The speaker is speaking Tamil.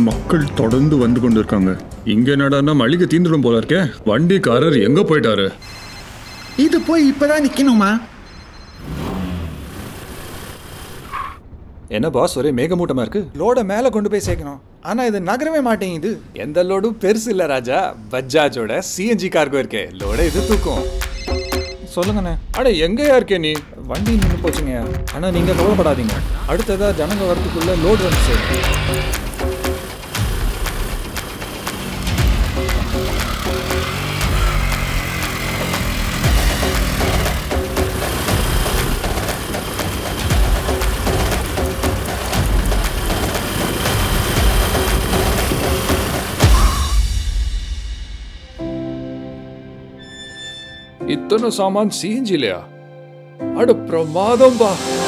மக்கள் தொடர்ந்து வந்து கொண்டு இருக்காங்க இங்க என்னடான்னா மளிகை தீந்துடும் போல இருக்கே வண்டிக்காரர் எங்க போயிட்டாரு இது போய் இப்பதான் நிக்கணுமா என்ன பாஸ் ஒரே மேகமூட்டமா இருக்கு லோடை மேலே கொண்டு போய் சேர்க்கணும் ஆனால் இது நகரவே மாட்டேங்குது எந்த லோடும் பெருசு இல்ல ராஜா பஜாஜோட சிஎன்ஜி கார்கோ இருக்கே லோட இது தூக்கும் சொல்லுங்கண்ணே அட எங்கயா இருக்கே நீ வண்டி நின்று போச்சுங்க ஆனால் நீங்கள் கவலைப்படாதீங்க அடுத்ததா ஜனங்க வரத்துக்குள்ள லோடு வந்துச்சு இத்தனை சாமான் சிஎன்ஜி இல்லையா அட பிரமாதம் பா